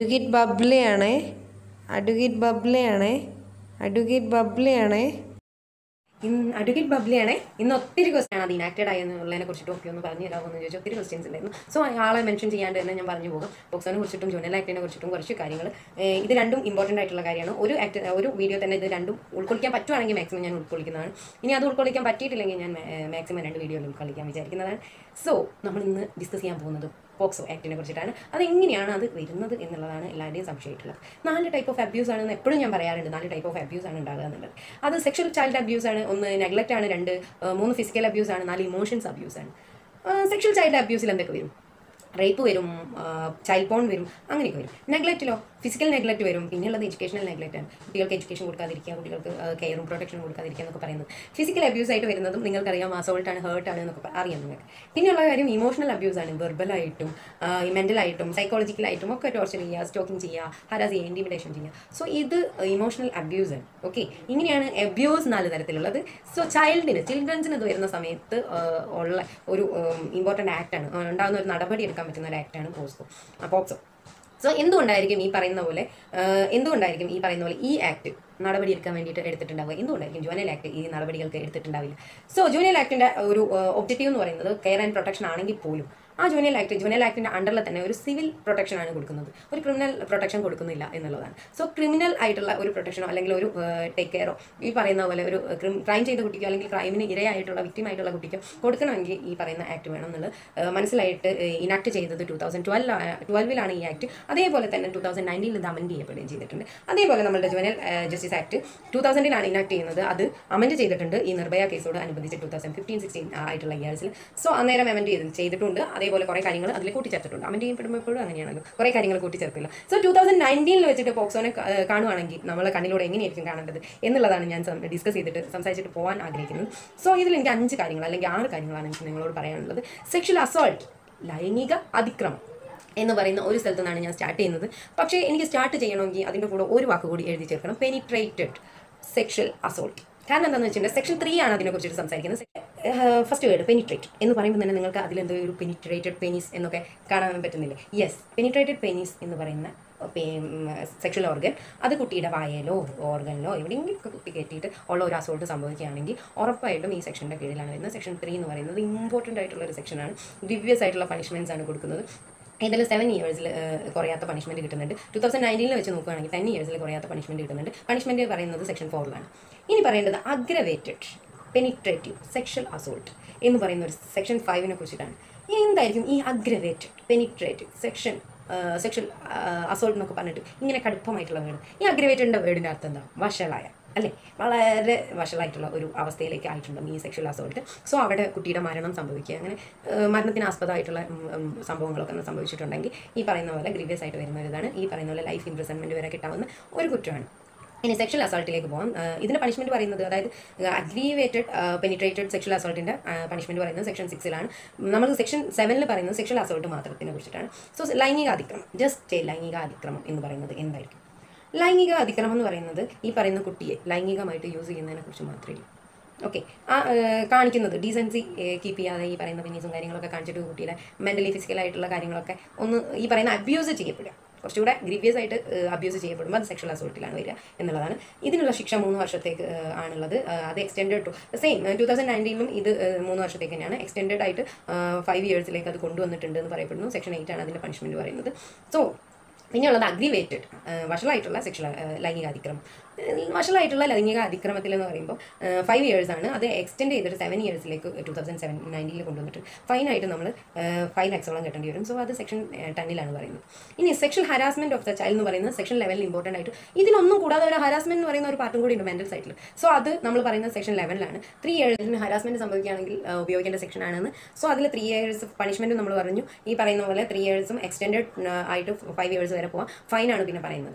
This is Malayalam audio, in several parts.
അഡ്വക്കേറ്റ് ബബ്ലയാണേ അഡ്വക്കേറ്റ് ബബ്ലയാണേ അഡ്വക്കേറ്റ് ബബ്ലയാണേ ഇന്ന് അഡ്വക്കേറ്റ് ബബ്ലിയാണേ ഇന്ന് ഒത്തിരി ക്വസ്റ്റ്യൻ ആണ് അത് ഇനാക്റ്റഡ് ആയെന്നുള്ളതിനെ കുറിച്ചിട്ട് ഒക്കെ ഒന്ന് പറഞ്ഞു തരാമോ എന്ന് ചോദിച്ചാൽ ഒത്തിരി ക്വസ്റ്റ്യൻസ് ഉണ്ടായിരുന്നു സോ ആളെ മെൻഷൻ ചെയ്യാണ്ട് തന്നെ ഞാൻ പറഞ്ഞു പോകും ബോക്സിനെ കുറിച്ചിട്ടും ജൂനിയർ ആക്ടിനെ കുറിച്ചിട്ടും കുറച്ച് കാര്യങ്ങൾ ഏഹ് ഇത് രണ്ടും ഇമ്പോർട്ടൻ്റ് ആയിട്ടുള്ള കാര്യമാണ് ഒരു ആക്ട് ഒരു വീഡിയോ തന്നെ ഇത് രണ്ടും ഉൾക്കൊള്ളിക്കാൻ പറ്റുവാണെങ്കിൽ മാക്സിമം ഞാൻ ഉൾക്കൊള്ളിക്കുന്നതാണ് ഇനി അത് ഉൾക്കൊള്ളിക്കാൻ പറ്റിയിട്ടില്ലെങ്കിൽ ഞാൻ മാക്സിമം രണ്ട് വീഡിയോയിൽ ഉൾക്കൊള്ളിക്കാൻ വിചാരിക്കുന്നതാണ് സോ നമ്മൾ ഇന്ന് ഡിസ്കസ് ചെയ്യാൻ പോകുന്നത് പോക്സോ ആക്ടിനെ കുറിച്ചിട്ടാണ് അതെങ്ങനെയാണ് അത് വരുന്നത് എന്നുള്ളതാണ് എല്ലാവരുടെയും സംശയമായിട്ടുള്ളത് നാല് ടൈപ്പ് ഓഫ് അബ്യൂസ് ആണെന്ന് എപ്പോഴും ഞാൻ പറയാറുണ്ട് നാല് ടൈപ്പ് ഓഫ് അബ്യൂസ് ആണ് ഉണ്ടാകുക എന്നുള്ളത് അത് സെക്ഷൽ ചൈൽഡ് അബ്യൂസ് ആണ് ഒന്ന് നെഗ്ലക്റ്റ് ആണ് രണ്ട് ആ, മൂന്ന് ഫിസിക്കൽ അബ്യൂസ് ആണ് നാല് ഇമോഷൻസ് അബ്യൂസ് ആണ് സെക്ഷൽ ചൈൽഡ് അബ്യൂസിൽ എന്തൊക്കെ വരും റേപ്പ് വരും ചൈൽഡ് പോൺ വരും അങ്ങനെയൊക്കെ വരും നെഗ്ലക്റ്റിലോ ഫിസിക്കൽ നെഗ്ലക്റ്റ് വരും പിന്നെയുള്ളത് എഡ്യൂക്കേഷണൽ നെഗ്ലക്റ്റ് ആണ് കുട്ടികൾക്ക് എഡ്യൂക്കേഷൻ കൊടുക്കാതിരിക്കുക കുട്ടികൾക്ക് കെയറും പ്രൊട്ടക്ഷനും കൊടുക്കാതിരിക്കുക എന്നൊക്കെ പറയുന്നത് ഫിസിക്കൽ അബ്യൂസ് ആയിട്ട് വരുന്നതും നിങ്ങൾക്കറിയാം അസോൾട്ട് ആണ് ഹേർട്ട് ആണ് എന്നൊക്കെ പ- അറിയാം നിങ്ങൾക്ക് പിന്നെയുള്ള കാര്യം ഇമോഷണൽ അബ്യൂസ് ആണ് വെർബലായിട്ടും മെൻ്റലായിട്ടും സൈക്കോളജിക്കലായിട്ടും ഒക്കെ ടോർച്ചർ ചെയ്യുക സ്റ്റോക്കിംഗ് ചെയ്യുക ഹരാസ് ചെയ്യുക ഇൻറ്റിമിഡേഷൻ ചെയ്യുക സോ ഇത് ഇമോഷണൽ അബ്യൂസ് ആണ് ഓക്കെ ഇങ്ങനെയാണ് അബ്യൂസ് നാല് തരത്തിലുള്ളത് സോ ചൈൽഡിന് ചിൽഡ്രൻസിന് ഇത് വരുന്ന സമയത്ത് ആ, ഉള്ള ഒരു ഇമ്പോർട്ടൻ്റ് ആക്ടാണ് ഉണ്ടാകുന്ന ഒരു നടപടി എടുക്കാൻ പറ്റുന്ന ഒരു ആക്ടാണ് പോസ്കോ പോക്സോ സോ എന്തുകൊണ്ടായിരിക്കും ഈ പറയുന്ന പോലെ ആഹ് എന്തുകൊണ്ടായിരിക്കും ഈ പറയുന്ന പോലെ ഈ ആക്ട് നടപടി എടുക്കാൻ വേണ്ടിയിട്ട് എടുത്തിട്ടുണ്ടാവുക എന്തുകൊണ്ടായിരിക്കും ജൂനിയൽ ആക്ട് ഈ നടപടികൾക്ക് എടുത്തിട്ടുണ്ടാവില്ല സോ ജൂനിയൽ ആക്ടിന്റെ ഒരു ഒബ്ജക്റ്റീവ് എന്ന് പറയുന്നത് കെയർ ആൻഡ് പ്രൊട്ടക്ഷൻ ആണെങ്കിൽ പോലും ആ ജൂനിയൽ ആക്ട് ജൂനിയൽ ആക്ടിന്റെ അണ്ടറിൽ തന്നെ ഒരു സിവിൽ പ്രൊട്ടക്ഷൻ ആണ് കൊടുക്കുന്നത് ഒരു ക്രിമിനൽ പ്രൊട്ടക്ഷൻ കൊടുക്കുന്നില്ല എന്നുള്ളതാണ് സോ ക്രിമിനൽ ആയിട്ടുള്ള ഒരു പ്രൊട്ടക്ഷനോ അല്ലെങ്കിൽ ഒരു ടേക്ക് കെയറോ ഈ പറയുന്ന പോലെ ഒരു ക്രൈം ചെയ്ത കുട്ടിക്കോ അല്ലെങ്കിൽ ക്രൈമിന് ഇരയായിട്ടുള്ള victim ആയിട്ടുള്ള കുട്ടിക്കോ കൊടുക്കണമെങ്കിൽ ഈ പറയുന്ന ആക്ട് വേണം എന്നുള്ളത് ഏഹ് മനസ്സിലായിട്ട് ഇനാക്ട് ചെയ്തത് ടൂ തൗസൻഡ് ട്വൽവ് ട്വൽവിലാണ് ഈ ആക്ട് അതേപോലെ തന്നെ ടൂ തൗസൻഡ് നയൻറ്റീനിൽ ഇത് അമെൻഡ് ചെയ്യപ്പെടുകയും ചെയ്തിട്ടുണ്ട് അതേപോലെ നമ്മുടെ ജുവനൽ ജസ്റ്റിസ് ആക്ട് ടൂ തൗസൻഡിലാണ് ഇനാക്ട് ചെയ്യുന്നത് അത് അമെൻഡ് ചെയ്തിട്ടുണ്ട് ഈ നിർഭയ കേസോട് അനുബന്ധിച്ച് ടൂ തൗസൻഡ് ഫിഫ്റ്റീൻ സിക്സ്റ്റീൻ ആയിട്ടുള്ള ഇയേഴ്സിൽ സോ അന്നേരം അമെൻഡ് ചെയ്ത് ചെയ്തിട്ടുണ്ട് അതേപോലെ കുറേ കാര്യങ്ങൾ അതിൽ കൂട്ടിച്ചേർത്തിട്ടുണ്ട് അമെൻഡ് ചെയ്യപ്പെടുമ്പോഴും അങ്ങനെയാണല്ലോ കുറേ കാര്യങ്ങൾ കൂട്ടിച്ചേർക്കില്ല സോ ടൂ തൗസൻഡ് നയൻറ്റീനിൽ വെച്ചിട്ട് പോക്സോനെ ക- ഏഹ് കാണുവാണെങ്കിൽ നമ്മളെ കണ്ണിലൂടെ എങ്ങനെയായിരിക്കും കാണേണ്ടത് എന്നുള്ളതാണ് ഞാൻ ഡിസ്കസ് ചെയ്തിട്ട് സംസാരിച്ചിട്ട് പോകാൻ ആഗ്രഹിക്കുന്നത് സോ ഇതിൽ എനിക്ക് അഞ്ച് കാര്യങ്ങൾ അല്ലെങ്കിൽ ആറ് കാര്യങ്ങളാണ് എനിക്ക് നിങ്ങളോട് പറയാനുള്ളത് സെക്ഷൽ അസോൾട്ട് ലൈംഗിക അതിക്രമം എന്ന് പറയുന്ന ഒരു സ്ഥലത്തു നിന്നാണ് ഞാൻ സ്റ്റാർട്ട് ചെയ്യുന്നത് പക്ഷേ എനിക്ക് സ്റ്റാർട്ട് ചെയ്യണമെങ്കിൽ അതിൻ്റെ കൂടെ ഒരു വാക്ക് കൂടി എഴുതി ചേർക്കണം പെനിട്രേറ്റഡ് സെക്ഷൽ അസോൾട്ട് കാരണം എന്താണെന്ന് വെച്ചിട്ടുണ്ടെങ്കിൽ സെക്ഷൻ ത്രീ ആണ് അതിനെക്കുറിച്ചിട്ട് സംസാരിക്കുന്നത് ഫസ്റ്റ് വേർഡ് പെനിട്രേറ്റ് എന്ന് പറയുമ്പോൾ തന്നെ നിങ്ങൾക്ക് അതിലെന്തോ ഒരു പെനിട്രേറ്റഡ് പെനീസ് എന്നൊക്കെ കാണാൻ പറ്റുന്നില്ലേ യെസ് പെനിട്രേറ്റഡ് പെനീസ് എന്ന് പറയുന്ന സെക്ഷൽ ഓർഗൻ അത് കുട്ടിയുടെ വായയിലോ ഓർഗനിലോ എവിടെയെങ്കിലും ഒക്കെ കുട്ടി കയറ്റിയിട്ട് ഉള്ള ഒരു അസോൾട്ട് സംഭവിക്കുകയാണെങ്കിൽ ഉറപ്പായിട്ടും ഈ സെക്ഷൻ്റെ കീഴിലാണ് വരുന്നത് സെക്ഷൻ ത്രീ എന്ന് പറയുന്നത് ഇമ്പോർട്ടൻ്റ് ആയിട്ടുള്ള ഒരു സെക്ഷനാണ് ഡിവ്യസ് ആയിട്ടുള്ള പണിഷ്മെൻറ്റ്സ് ആണ് കൊടുക്കുന്നത് ഇതിൽ സെവൻ ഇയേഴ്സിൽ കുറയാത്ത പണിഷ്മെന്റ് കിട്ടുന്നുണ്ട് ടൂ തൗസൻഡ് നയൻറ്റീനിൽ വെച്ച് നോക്കുകയാണെങ്കിൽ ടെൻ ഇയേഴ്സിൽ കുറയാത്ത പണിഷ്മെന്റ് കിട്ടുന്നുണ്ട് പണിഷ്മെന്റ് പറയുന്നത് സെക്ഷൻ ഫോറിലാണ് ഇനി പറയേണ്ടത് അഗ്രവേറ്റഡ് പെനിട്രേറ്റീവ് സെക്ഷൽ അസോൾട്ട് എന്ന് പറയുന്ന ഒരു സെക്ഷൻ ഫൈവിനെ കുറിച്ചിട്ടാണ് എന്തായിരിക്കും ഈ aggravated penetrative section sexual assault എന്നൊക്കെ പറഞ്ഞിട്ട് ഇങ്ങനെ കടുപ്പമായിട്ടുള്ള വേർഡ് ഈ അഗ്രവേറ്റഡിൻ്റെ വേർഡിൻ്റെ അർത്ഥം എന്താ വഷളായ അല്ലേ വളരെ വഷളായിട്ടുള്ള ഒരു അവസ്ഥയിലേക്ക് ആയിട്ടുണ്ടാകും ഈ സെക്ഷൽ അസോൾട്ട് സോ അവിടെ കുട്ടിയുടെ മരണം സംഭവിക്കുക അങ്ങനെ ഏഹ്, മരണത്തിന് ആസ്പദമായിട്ടുള്ള ഉം, ഉം, സംഭവങ്ങളൊക്കെ ഒന്ന് സംഭവിച്ചിട്ടുണ്ടെങ്കിൽ ഈ പറയുന്ന പോലെ ഗ്രീവിയസ് ആയിട്ട് വരുന്ന ഒരു ഇതാണ് ഈ പറയുന്ന പോലെ ലൈഫ് ഇംപ്രസൺമെൻറ്റ് വരെ കിട്ടാവുന്ന ഒരു കുറ്റമാണ് ഇനി സെക്ഷൽ അസോൾട്ടിലേക്ക് പോകാം ഏഹ്, ഇതിന്റെ പണിഷ്മെന്റ് പറയുന്നത് അതായത് അഗ്രീവേറ്റഡ് പെനിട്രേറ്റഡ് സെക്ഷൽ അസോൾട്ടിന്റെ പണിഷ്മെന്റ് പറയുന്നത് സെക്ഷൻ സിക്സിലാണ് നമ്മൾ സെക്ഷൻ സെവനിൽ പറയുന്നത് സെക്ഷൽ അസോൾട്ട് മാത്രത്തിനെ കുറിച്ചിട്ടാണ് സോ ലൈംഗിക അതിക്രമം ജസ്റ്റ് ലൈംഗിക അതിക്രമം എന്ന് പറയുന്നത് എന്തായിരിക്കും ലൈംഗിക അതിക്രമം എന്ന് പറയുന്നത് ഈ പറയുന്ന കുട്ടിയെ ലൈംഗികമായിട്ട് യൂസ് ചെയ്യുന്നതിനെ കുറിച്ച് മാത്രമേ ഉള്ളൂ ഓക്കെ ആ ഏഹ്, കാണിക്കുന്നത് ഡീസൻസി കീപ്പ് ചെയ്യാതെ ഈ പറയുന്ന പിന്നീസും കാര്യങ്ങളൊക്കെ കാണിച്ചിട്ട് കുട്ടിയുടെ മെൻ്റലി ഫിസിക്കലായിട്ടുള്ള കാര്യങ്ങളൊക്കെ ഒന്ന് ഈ പറയുന്ന അബ്യൂസ് ചെയ്യപ്പെടുക കുറച്ചുകൂടെ ഗ്രീവിയസ് ആയിട്ട് അബ്യൂസ് ചെയ്യപ്പെടുമ്പോൾ അത് സെക്ഷൽ അസോൾട്ടിലാണ് വരിക എന്നുള്ളതാണ് ഇതിനുള്ള ശിക്ഷ മൂന്ന് വർഷത്തേക്ക് ഏഹ്, ആണുള്ളത് ഏഹ്, അത് extend to same two thousand നയൻറ്റീനിലും ഇത് ഏഹ്, മൂന്ന് വർഷത്തേക്ക് തന്നെയാണ് എക്സ്റ്റെൻഡ് ആയിട്ട് ഫൈവ് ഇയേഴ്സിലേക്ക് അത് കൊണ്ടുവന്നിട്ടുണ്ട് എന്ന് പറയപ്പെടുന്നു സെക്ഷൻ എയ്റ്റ് ആണ് അതിൻ്റെ പണിഷ്മെൻറ്റ് പറയുന്നത് സോ പിന്നെയുള്ളത് അഗ്രിവേറ്റഡ് വഷളായിട്ടുള്ള സെക്ഷൽ ലൈംഗിക അതിക്രമം ഏഹ് വഷളായിട്ടുള്ള ലൈംഗിക അതിക്രമത്തിൽ എന്ന് പറയുമ്പോൾ ഫൈവ് ഇയേഴ്സ് ആണ് അത് എക്സ്റ്റെൻഡ് ചെയ്തിട്ട് സെവൻ ഇയേഴ്സിലേക്ക് ടൂ തൗസൻഡ് സെവൻ നയൻറ്റീനിൽ കൊണ്ടുവന്നിട്ട് ഫൈനായിട്ട് നമ്മൾ ഫൈവ് ലാക്സോളം കെട്ടേണ്ടി വരും സോ അത് സെക്ഷൻ ടെന്നിലാണ് പറയുന്നത് ഇനി sexual harassment of the child എന്ന് പറയുന്നത് സെക്ഷൻ ലെവലിൽ ഇമ്പോർട്ടൻ്റ് ആയിട്ട് ഇതിനൊന്നും കൂടാതെ ഒരു ഹരാസ്മെന്റ് എന്ന് പറയുന്ന ഒരു പാർട്ടും കൂടി ഉണ്ട് മെന്റൽ സൈറ്റിൽ സോ അത് നമ്മൾ പറയുന്നത് സെക്ഷൻ ലെവനിലാണ് ത്രീ ഇയേഴ്സിന് ഹരാസ്മെന്റ് സംഭവിക്കുകയാണെങ്കിൽ ഏഹ് ഉപയോഗിക്കേണ്ട സെക്ഷൻ ആണെന്ന് സോ അതിൽ ത്രീ ഇയേഴ്സ് പണിഷ്മെന്റ് നമ്മൾ പറഞ്ഞു ഈ പറയുന്ന പോലെ ത്രീ ഇയേഴ്സും എക്സ്റ്റെൻഡ് ആയിട്ട് ഫൈവ് ഇയേഴ്സ് വരെ പോവാം ഫൈനാണ് പിന്നെ പറയുന്നത്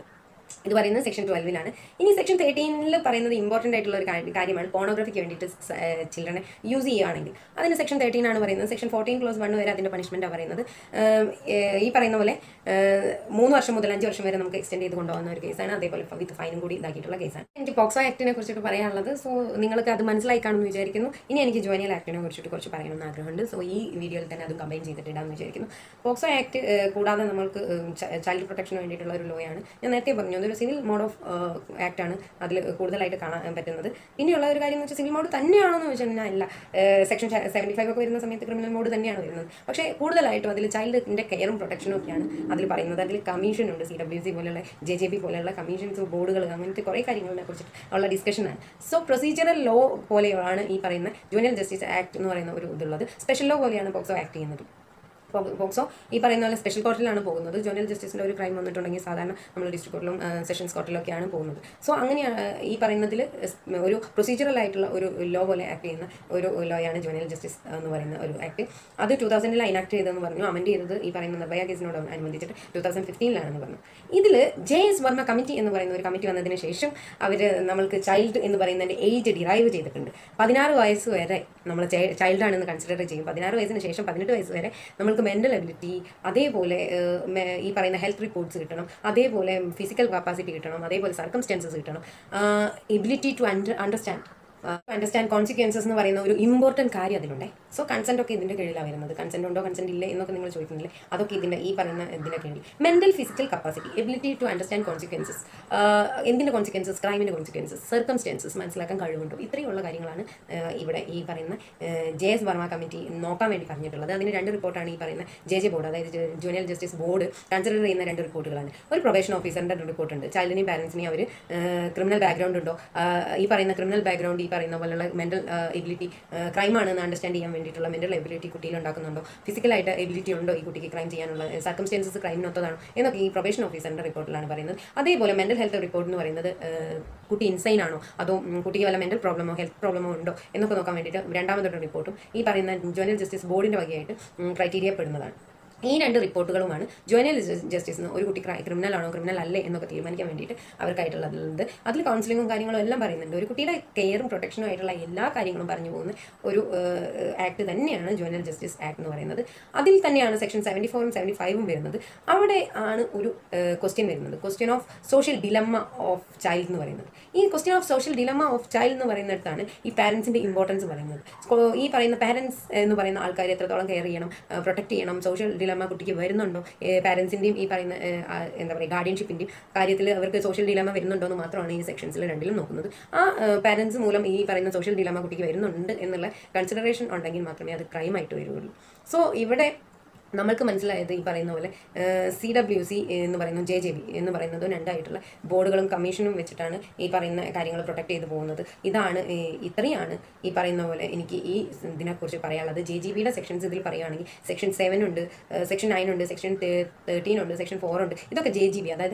ഇത് പറയുന്നത് സെക്ഷൻ ട്വൽവിലാണ് ഇനി സെക്ഷൻ തേർട്ടീനിൽ പറയുന്നത് ഇമ്പോർട്ടൻ്റ് ആയിട്ടുള്ള ഒരു കാര്യം- കാര്യമാണ് പോണോഗ്രഫിക്ക് വേണ്ടിയിട്ട് ചിൽഡ്രനെ യൂസ് ചെയ്യുകയാണെങ്കിൽ അതിന് സെക്ഷൻ തേർട്ടീൻ ആണ് പറയുന്നത് സെക്ഷൻ ഫോർട്ടീൻ ക്ലോസ് വൺ വരെ അതിൻ്റെ പണിഷ്മെൻറ്റാണ് പറയുന്നത് ഏഹ്, ഏഹ്, ഈ പറയുന്ന പോലെ ഏഹ്, മൂന്ന് വർഷം മുതൽ അഞ്ച് വർഷം വരെ നമുക്ക് എക്സ്റ്റെൻഡ് ചെയ്ത് കൊണ്ടുപോകുന്ന ഒരു കേസാണ് അതേപോലെ വിത്ത് ഫൈനും കൂടി ഇതാക്കിയിട്ടുള്ള കേസാണ് എനിക്ക് പോക്സോ ആക്ടിനെ കുറിച്ചിട്ട് പറയാനുള്ളത് സോ നിങ്ങൾക്ക് അത് മനസ്സിലായി കാണുമെന്ന് വിചാരിക്കുന്നു ഇനി എനിക്ക് ജുവനിയൽ ആക്ടിനെ കുറിച്ചിട്ട് കുറച്ച് പറയണമെന്ന് ആഗ്രഹമുണ്ട് സോ ഈ വീഡിയോയിൽ തന്നെ അതും കമ്പൈൻ ചെയ്തിട്ട് ഇടാമെന്ന് വിചാരിക്കുന്നു പോക്സോ ആക്ട് കൂടാതെ നമുക്ക് ചൈൽഡ് പ്രൊട്ടക്ഷന് വേണ്ടിയിട്ടുള്ള ഒരു ലോ ആണ് ഞാൻ നേരത്തെ പറഞ്ഞു അതൊരു സിവിൽ മോഡ് ഓഫ് ആക്ട് ആണ് അതിൽ കൂടുതലായിട്ട് കാണാൻ പറ്റുന്നത് പിന്നെയുള്ള ഒരു കാര്യം എന്ന് വെച്ചാൽ സിവിൽ മോഡ് തന്നെയാണോ എന്ന് വെച്ചാൽ ഞാൻ ഇല്ല സെക്ഷൻ സെവൻറ്റി ഫൈവ് ഒക്കെ വരുന്ന സമയത്ത് ക്രിമിനൽ മോഡ് തന്നെയാണ് വരുന്നത് പക്ഷേ കൂടുതലായിട്ടും അതിൽ ചൈൽഡിൻ്റെ കെയറും പ്രൊട്ടക്ഷനും ഒക്കെയാണ് അതിൽ പറയുന്നത് അതിൽ കമ്മീഷൻ ഉണ്ട് സി ഡബ്ല്യു സി പോലെയുള്ള ജെ ജെ പി പോലെയുള്ള കമ്മീഷൻസ് ബോർഡുകൾ അങ്ങനത്തെ കുറേ കാര്യങ്ങളെ കുറിച്ചിട്ട് ഉള്ള ഡിസ്കഷനാണ് സോ പ്രൊസീജിയറൽ ലോ പോലെയാണ് ഈ പറയുന്ന ജൂനിയർ ജസ്റ്റിസ് ആക്ട് എന്ന് പറയുന്ന ഒരു ഇതുള്ളത് സ്പെഷ്യൽ ലോ പോലെയാണ് പോക്സോ ആക്ട് ചെയ്യുന്നത് പോ- പോക്സോ ഈ പറയുന്ന പോലെ സ്പെഷ്യൽ കോർട്ടിലാണ് പോകുന്നത് ജൂനിയർ ജസ്റ്റിസിൻ്റെ ഒരു ക്രൈം വന്നിട്ടുണ്ടെങ്കിൽ സാധാരണ നമ്മൾ ഡിസ്ട്രിക്ട് കോർട്ടിലും സെഷൻസ് കോർട്ടിലൊക്കെയാണ് പോകുന്നത് സോ അങ്ങനെയാണ് ഈ പറയുന്നതിൽ ഒരു പ്രൊസീജിയറൽ ആയിട്ടുള്ള ഒരു ലോ പോലെ ആക്ട് ചെയ്യുന്ന ഒരു ലോയാണ് ജൂനിയർ ജസ്റ്റിസ് എന്ന് പറയുന്ന ഒരു ആക്ട് അത് ടൂ തൗസൻഡിൽ അനാക്ട് ചെയ്തതെന്ന് പറഞ്ഞു അമെൻഡ് ചെയ്തത് ഈ പറയുന്ന നിർഭയ കേസിനോട് അനുബന്ധിച്ചിട്ട് ടൂ തൗസൻഡ് ഫിഫ്റ്റീനിലാണെന്ന് പറഞ്ഞു ഇതിൽ ജെ എസ് വർമ്മ കമ്മിറ്റി എന്ന് പറയുന്ന ഒരു കമ്മിറ്റി വന്നതിന് ശേഷം അവർ നമ്മൾക്ക് ചൈൽഡ് എന്ന് പറയുന്നതിൻ്റെ ഏജ് ഡിറൈവ് ചെയ്തിട്ടുണ്ട് പതിനാറ് വയസ്സ് വരെ നമ്മൾ ചൈൽഡാണെന്ന് കൺസിഡർ ചെയ്യും പതിനാറ് വയസ്സിന് ശേഷം പതിനെട്ട് വയസ്സ് വരെ നമ്മൾക്ക് മെൻ്റൽ എബിലിറ്റി അതേപോലെ ഏഹ്, മെ- ഈ പറയുന്ന ഹെൽത്ത് റിപ്പോർട്ട്സ് കിട്ടണം അതേപോലെ ഫിസിക്കൽ കപ്പാസിറ്റി കിട്ടണം അതേപോലെ സർക്കംസ്റ്റൻസസ് കിട്ടണം ability to understand understand consequences എന്ന് പറയുന്ന ഒരു ഇമ്പോർട്ടൻറ്റ് കാര്യം അതിലുണ്ട് സോ കൺസെൻറ്റ് ഒക്കെ ഇതിൻ്റെ കീഴിലാണ് വരുന്നത് കൺസെൻറ്റ് ഉണ്ടോ കൺസെൻറ്റ് ഇല്ലേ എന്നൊക്കെ നിങ്ങൾ ചോദിക്കുന്നില്ലേ അതൊക്കെ ഇതിൻ്റെ ഈ പറയുന്ന ഇതിൻ്റെ കീഴിൽ mental physical capacity ability to understand consequences എന്തിൻ്റെ കോൺസിക്വൻസസ് ക്രൈമിൻ്റെ കോൺസിക്വൻസസ് സർക്കംസ്റ്റൻസസ് മനസ്സിലാക്കാൻ കഴിവുണ്ടോ ഇത്രയുള്ള കാര്യങ്ങളാണ് ആഹ് ഇവിടെ ഈ പറയുന്ന ജെ എസ് വർമ്മ കമ്മിറ്റി നോക്കാൻ വേണ്ടി പറഞ്ഞിട്ടുള്ളത് അതിന് രണ്ട് റിപ്പോർട്ടാണ് ഈ പറയുന്ന ജെ ജെ ബോർഡ് അതായത് ജൂനിയർ ജസ്റ്റിസ് ബോർഡ് കൺസിഡർ ചെയ്യുന്ന രണ്ട് റിപ്പോർട്ടുകളാണ് ഒരു പ്രൊബേഷൻ ഓഫീസറിൻ്റെ റിപ്പോർട്ട് ഉണ്ട് ചൈൽഡിനെയും പാരൻസിനെയും അവർ ക്രിമിനൽ ബാക്ക്ഗ്രൗണ്ട് ഉണ്ടോ ആഹ് ഈ പറയുന്ന ക്രിമിനൽ ബാക്ക്ഗ്രൗണ്ട് ഈ പറയുന്ന പോലുള്ള മെൻ്റൽ എബിലിറ്റി ക്രൈമാണെന്ന് അണ്ടർസ്റ്റാൻഡ് ചെയ്യാൻ വേണ്ടിയിട്ടുള്ള മെൻ്റൽ എബിലിറ്റി കുട്ടിയിൽ ഉണ്ടാക്കുന്നുണ്ടോ ഫിസിക്കലായിട്ട് എബിലിറ്റി ഉണ്ടോ ഈ കുട്ടിക്ക് ക്രൈം ചെയ്യാനുള്ള സർക്കംസ്റ്റൻസസ് ക്രൈമിനൊത്തതാണോ എന്നൊക്കെ ഈ പ്രൊബേഷൻ ഓഫീസറിൻ്റെ റിപ്പോർട്ടിലാണ് പറയുന്നത് അതേപോലെ മെൻ്റൽ ഹെൽത്ത് റിപ്പോർട്ട് എന്ന് പറയുന്നത് ആഹ് കുട്ടി ഇൻസൈൻ ആണോ അതോ ഉം, കുട്ടിക്ക് വല്ല മെൻ്റൽ പ്രോബ്ലമോ ഹെൽത്ത് പ്രോബ്ലമോ ഉണ്ടോ എന്നൊക്കെ നോക്കാൻ വേണ്ടിയിട്ട് രണ്ടാമതൊരു റിപ്പോർട്ടും ഈ പറയുന്ന ജുവനൽ ജസ്റ്റിസ് ബോർഡിൻ്റെ വകയായിട്ട് ക്രൈറ്റീരിയ പെടുന്നതാണ് ഈ രണ്ട് റിപ്പോർട്ടുകളുമാണ് ജുവനൽ ജസ്റ്റിസിന് ഒരു കുട്ടി ക്രിമിനൽ ആണോ ക്രിമിനൽ അല്ലേ എന്നൊക്കെ തീരുമാനിക്കാൻ വേണ്ടിയിട്ട് അവർക്കായിട്ടുള്ളത് അതിൽ കൗൺസിലിങ്ങും കാര്യങ്ങളും എല്ലാം പറയുന്നുണ്ട് ഒരു കുട്ടിയുടെ കെയറും പ്രൊട്ടക്ഷനും ആയിട്ടുള്ള എല്ലാ കാര്യങ്ങളും പറഞ്ഞു പോകുന്ന ഒരു ആക്ട് തന്നെയാണ് ജുവനൽ ജസ്റ്റിസ് ആക്ട് എന്ന് പറയുന്നത് അതിൽ തന്നെയാണ് സെക്ഷൻ സെവൻറ്റി ഫോറും സെവൻറ്റി ഫൈവും വരുന്നത് അവിടെ ആണ് ഒരു ക്വസ്റ്റ്യൻ വരുന്നത് question of social dilemma of child എന്ന് പറയുന്നത് ഈ question of social dilemma of child എന്ന് പറയുന്നിടത്താണ് ഈ പാരൻസിൻ്റെ ഇമ്പോർട്ടൻസ് പറയുന്നത് സ്കോ- ഈ പറയുന്ന പാരൻസ് എന്ന് പറയുന്ന ആൾക്കാർ എത്രത്തോളം കെയർ ചെയ്യണം പ്രൊട്ടക്ട് ചെയ്യണം സോഷ്യൽ ഡിലമ്മ കുട്ടിക്ക് വരുന്നുണ്ടോ പാരൻസിൻ്റെയും ഈ പറയുന്ന ഏഹ്, ആ, എന്താ പറയുക ഗാർഡിയൻഷിപ്പിൻ്റെയും കാര്യത്തിൽ അവർക്ക് സോഷ്യൽ ഡിലമ്മ വരുന്നുണ്ടോ എന്ന് മാത്രമാണ് ഈ സെക്ഷൻസിൽ രണ്ടിലും നോക്കുന്നത് ആ പാരൻസ് മൂലം ഈ പറയുന്ന സോഷ്യൽ ഡിലമ്മ കുട്ടിക്ക് വരുന്നുണ്ട് എന്നുള്ള കൺസിഡറേഷൻ ഉണ്ടെങ്കിൽ മാത്രമേ അത് ക്രൈം ആയിട്ട് വരികയുള്ളൂ സോ ഇവിടെ നമ്മൾക്ക് മനസ്സിലായത് ഈ പറയുന്ന പോലെ സി ഡബ്ല്യു സി എന്ന് പറയുന്നു ജെ ജെ ബി എന്ന് പറയുന്നത് രണ്ടായിട്ടുള്ള ബോർഡുകളും കമ്മീഷനും വെച്ചിട്ടാണ് ഈ പറയുന്ന കാര്യങ്ങൾ പ്രൊട്ടക്ട് ചെയ്ത് പോകുന്നത് ഇതാണ് ഈ ഇത്രയാണ് ഈ പറയുന്ന പോലെ എനിക്ക് ഈ ഇതിനെക്കുറിച്ച് പറയാനുള്ളത് ജെ ജി ബിയുടെ സെക്ഷൻസ് ഇതിൽ പറയുകയാണെങ്കിൽ സെക്ഷൻ സെവൻ ഉണ്ട് സെക്ഷൻ നയൻ ഉണ്ട് സെക്ഷൻ തേർട്ടീൻ ഉണ്ട് സെക്ഷൻ ഫോർ ഉണ്ട് ഇതൊക്കെ ജെ ജി ബി അതായത്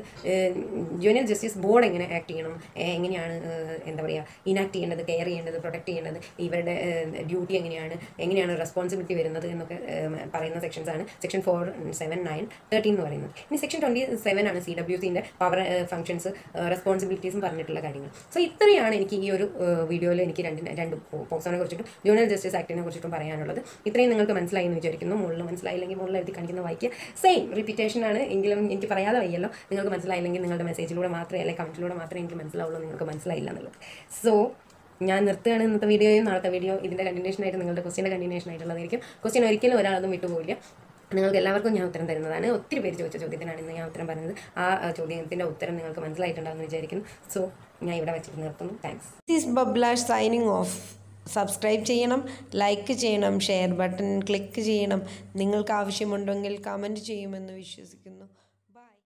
ജൂനിയർ ജസ്റ്റിസ് ബോർഡ് എങ്ങനെ ആക്ട് ചെയ്യണം ഏഹ് എങ്ങനെയാണ് ഏഹ് എന്താ പറയുക ഇനാക്ട് ചെയ്യേണ്ടത് കെയർ ചെയ്യേണ്ടത് പ്രൊട്ടക്ട് ചെയ്യേണ്ടത് ഇവരുടെ ഡ്യൂട്ടി എങ്ങനെയാണ് എങ്ങനെയാണ് റെസ്പോൺസിബിലിറ്റി വരുന്നത് എന്നൊക്കെ ഏഹ് പറയുന്ന സെക്ഷൻസ് ആണ് section four seven nine thirteen എന്ന് പറയുന്നത് ഇനി സെക്ഷൻ ട്വൻറ്റി സെവൻ ആണ് സി ഡബ്ല്യു സിൻ്റെ പവർ ഫംഗ്ഷൻസ് റെസ്പോൺസിബിലിറ്റീസും പറഞ്ഞിട്ടുള്ള കാര്യങ്ങൾ സോ ഇത്രയാണ് എനിക്ക് ഈ ഒരു വീഡിയോയിൽ എനിക്ക് രണ്ട് രണ്ട് പോക്സോനെ കുറിച്ചിട്ടും ജൂനിയർ ജസ്റ്റിസ് ആക്ടിനെ കുറിച്ചിട്ടും പറയാനുള്ളത് ഇത്രയും നിങ്ങൾക്ക് മനസ്സിലായി എന്ന് വിചാരിക്കുന്നു മുകളിൽ മനസ്സിലായില്ലെങ്കിൽ മുകളിൽ എഴുതി കാണിക്കുന്ന വായിക്കുക സെയിം റിപ്പീറ്റേഷൻ ആണ് എങ്കിലും എനിക്ക് പറയാതെ വയ്യല്ലോ നിങ്ങൾക്ക് മനസ്സിലായില്ലെങ്കിൽ നിങ്ങളുടെ മെസ്സേജിലൂടെ മാത്രമേ അല്ലെങ്കിൽ കമൻറ്റിലൂടെ മാത്രമേ എനിക്ക് മനസ്സിലാവുള്ളൂ നിങ്ങൾക്ക് മനസ്സിലായില്ല എന്നുള്ളത് സോ ഞാൻ നിർത്തുകയാണ് ഇന്നത്തെ വീഡിയോയും നാളത്തെ വീഡിയോ ഇതിൻ്റെ കണ്ടിന്യൂഷൻ ആയിട്ട് നിങ്ങളുടെ ക്വസ്റ്റിൻ്റെ കണ്ടിന്യൂഷൻ ആയിട്ടുള്ളതായിരിക്കും ക്വസ്റ്റ്യൻ ഒരിക്കലും ഒരാളൊന്നും വിട്ടുപോകില്ല നിങ്ങൾക്ക് എല്ലാവർക്കും ഞാൻ ഉത്തരം തരുന്നതാണ് ഒത്തിരി പേര് ചോദിച്ച ചോദ്യത്തിനാണ് ഇന്ന് ഞാൻ ഉത്തരം പറഞ്ഞത് ആ ആ ചോദ്യത്തിൻ്റെ ഉത്തരം നിങ്ങൾക്ക് മനസ്സിലായിട്ടുണ്ടാകുമെന്ന് വിചാരിക്കുന്നു സോ ഞാൻ ഇവിടെ വെച്ചിട്ട് നിർത്തുന്നു താങ്ക്സ് ദിസ് ബബ്ലാഷ് സൈനിങ് ഓഫ് സബ്സ്ക്രൈബ് ചെയ്യണം ലൈക്ക് ചെയ്യണം ഷെയർ ബട്ടൺ ക്ലിക്ക് ചെയ്യണം നിങ്ങൾക്ക് ആവശ്യമുണ്ടെങ്കിൽ കമൻറ്റ് ചെയ്യുമെന്ന് വിശ്വസിക്കുന്നു